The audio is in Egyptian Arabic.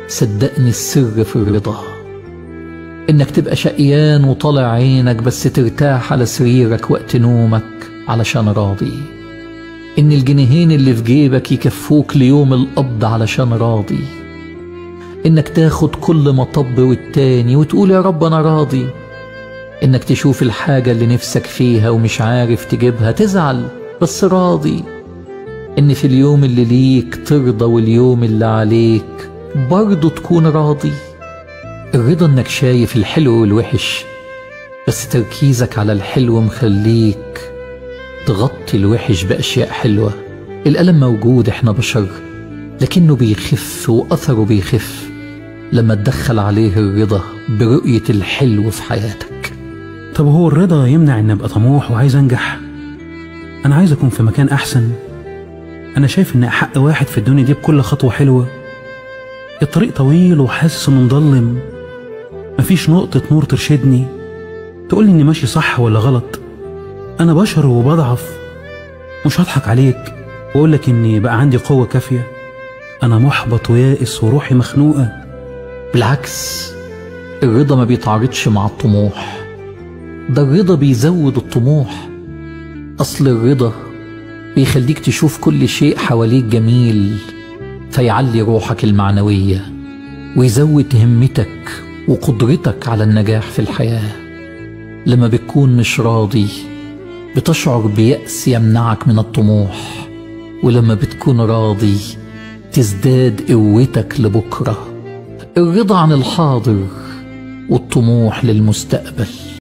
صدقني السر في الرضا انك تبقى شقيان وطالع عينك بس ترتاح على سريرك وقت نومك علشان راضي ان الجنيهين اللي في جيبك يكفوك ليوم القبض علشان راضي انك تاخد كل مطب والتاني وتقول يا رب انا راضي انك تشوف الحاجة اللي نفسك فيها ومش عارف تجيبها تزعل بس راضي ان في اليوم اللي ليك ترضى واليوم اللي عليك برضه تكون راضي الرضا انك شايف الحلو والوحش بس تركيزك على الحلو مخليك تغطي الوحش بأشياء حلوة الألم موجود احنا بشر لكنه بيخف وأثره بيخف لما تدخل عليه الرضا برؤية الحلو في حياتك طب هو الرضا يمنع اني ابقى طموح وعايز انجح انا عايز اكون في مكان احسن انا شايف ان احق واحد في الدنيا دي بكل خطوه حلوه الطريق طويل وحاسس انه مظلم مفيش نقطه نور ترشدني تقولي اني ماشي صح ولا غلط انا بشر وبضعف مش هضحك عليك واقولك اني بقى عندي قوه كافيه انا محبط ويائس وروحي مخنوقه بالعكس الرضا ما بيتعارضش مع الطموح ده الرضا بيزود الطموح أصل الرضا بيخليك تشوف كل شيء حواليك جميل فيعلي روحك المعنوية ويزود همتك وقدرتك على النجاح في الحياة لما بتكون مش راضي بتشعر بيأس يمنعك من الطموح ولما بتكون راضي تزداد قوتك لبكرة الرضا عن الحاضر والطموح للمستقبل